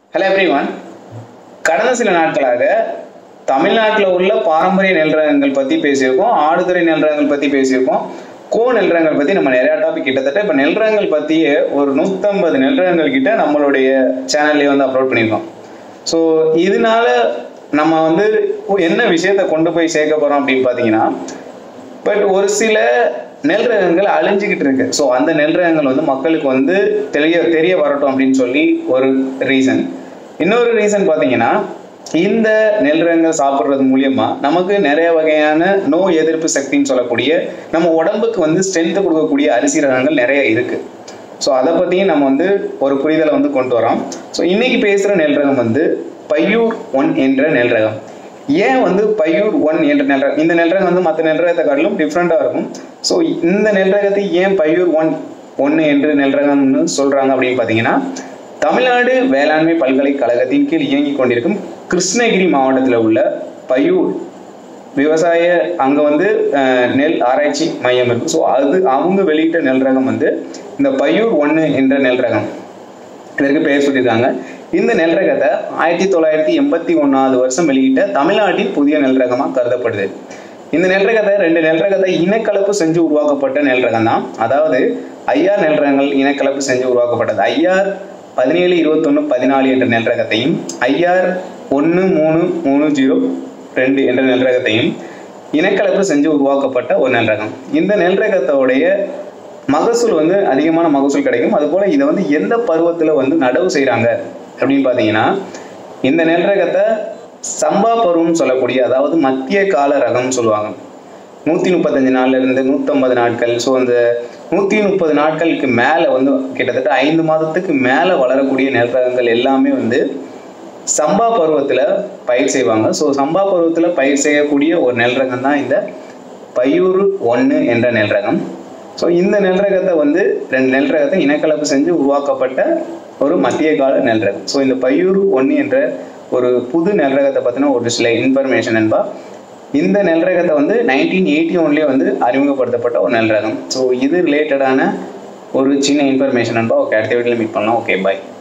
hello everyone கடந்த சில நாட்களாக தமிழ்நாட்டில் உள்ள பாரம்பரிய நெல் ரகங்கள் பற்றி பேசியிருக்கோம் ஆடுதுறை நெல் ரகங்கள் பற்றி பேசியிருக்கோம் கோ நெல் ரகங்கள் பற்றி நம்ம நிறையா டாபிக் கிட்டத்தட்ட இப்போ நெல் ரகங்கள் பற்றியே ஒரு நூற்றம்பது நெல் ரகங்கள் கிட்ட நம்மளுடைய சேனல்லே வந்து அப்லோட் பண்ணியிருக்கோம் ஸோ இதனால நம்ம வந்து என்ன விஷயத்தை கொண்டு போய் சேர்க்க போகிறோம் அப்படின்னு பார்த்தீங்கன்னா பட் ஒரு சில நெல் ரகங்கள் அழிஞ்சுக்கிட்டு இருக்கு ஸோ அந்த நெல் ரகங்கள் வந்து மக்களுக்கு வந்து தெரிய தெரிய வரட்டும் அப்படின்னு சொல்லி ஒரு ரீசன் இன்னொரு ரீசன் பார்த்தீங்கன்னா இந்த நெல் ரகங்கள் சாப்பிட்றது மூலியமா நமக்கு நிறைய வகையான நோய் எதிர்ப்பு சக்தின்னு சொல்லக்கூடிய நம்ம உடம்புக்கு வந்து ஸ்ட்ரென்த் கொடுக்கக்கூடிய அரிசி ரகங்கள் நிறைய இருக்கு ஸோ அதை பற்றியும் நம்ம வந்து ஒரு புரிதலை வந்து கொண்டு வரோம் ஸோ இன்னைக்கு பேசுகிற நெல் ரகம் வந்து பையூர் ஒன் என்ற நெல் ரகம் ஏன் வந்து பையூர் ஒன் என்ற நெல் ரகம் இந்த நெல் ரகம் வந்து மற்ற நெல் ரகத்தை காட்டிலும் டிஃப்ரெண்ட்டாக இருக்கும் ஸோ இந்த நெல் ரகத்தை ஏன் பையூர் ஒன் ஒன்று என்று நெல் ரகம்னு சொல்கிறாங்க அப்படின்னு பார்த்தீங்கன்னா தமிழ்நாடு வேளாண்மை பல்கலைக்கழகத்தின் கீழ் இயங்கி கொண்டிருக்கும் கிருஷ்ணகிரி மாவட்டத்தில் உள்ள பையூர் விவசாய அங்கே வந்து அஹ், நெல் ஆராய்ச்சி மையம் இருக்கு ஸோ அது அவங்க வெளியிட்ட நெல் ரகம் வந்து இந்த பையூர் ஒன்று என்ற நெல் ரகம் இதற்கு பெயர் சொல்லியிருக்காங்க இந்த நெல் ரகத்தை ஆயிரத்தி தொள்ளாயிரத்தி எண்பத்தி ஒன்றாவது வருஷம் வெளியிட்ட தமிழ்நாட்டின் புதிய நெல் ரகமாக கருதப்படுது இந்த நெல் ரகத்தை ரெண்டு நெல் ரகத்தை இனக்கலப்பு செஞ்சு உருவாக்கப்பட்ட நெல் ரகம் தான் அதாவது ஐஆர் நெல் ரகங்கள் இனக்கலப்பு செஞ்சு உருவாக்கப்பட்டது ஐஆர் பதினேழு இருபத்தொன்று பதினாலு என்ற நெல் ரகத்தையும் ஐஆர் ஒன்று மூணு மூணு ஜீரோ ரெண்டு என்ற நெல் ரகத்தையும் இனக்கலப்பு செஞ்சு உருவாக்கப்பட்ட ஒரு நெல் ரகம் இந்த நெல் ரகத்தோடைய மகசூல் வந்து அதிகமான மகசூல் கிடைக்கும் அதுபோல இதை வந்து எந்த பருவத்தில் வந்து நடவு செய்கிறாங்க அப்படின்னு பார்த்தீங்கன்னா இந்த நெல் ரகத்தை சம்பா பருவம்னு சொல்லக்கூடிய அதாவது மத்திய கால ரகம்னு சொல்லுவாங்க நூற்றி முப்பத்தஞ்சு நாள்ல இருந்து நூற்றம்பது நாட்கள் ஸோ அந்த நூற்றி முப்பது நாட்களுக்கு மேலே வந்து கிட்டத்தட்ட ஐந்து மாதத்துக்கு மேலே வளரக்கூடிய நெல் ரகங்கள் எல்லாமே வந்து சம்பா பருவத்தில் பயிர் செய்வாங்க ஸோ சம்பா பருவத்தில் பயிர் செய்யக்கூடிய ஒரு நெல் ரகம் தான் இந்த பையூர் ஒன்று என்ற நெல் ரகம் ஸோ இந்த நெல் ரகத்தை வந்து ரெண்டு நெல் ரகத்தை இனக்கலப்பு செஞ்சு உருவாக்கப்பட்ட ஒரு மத்திய கால நெல் ரகம் ஸோ இந்த பையூர் ஒன்று என்ற ஒரு புது நெல் ரகத்தை பற்றின ஒரு சில இன்ஃபர்மேஷன் என்பா இந்த நெல் ரகத்தை வந்து நைன்டீன் எயிட்டி ஒன்லேயே வந்து அறிமுகப்படுத்தப்பட்ட ஒரு நெல் ரகம் ஸோ இது ரிலேட்டடான ஒரு சின்ன இன்ஃபர்மேஷன் என்பா ஓகே அடுத்த வீட்டில் மீட் பண்ணலாம் ஓகே பாய்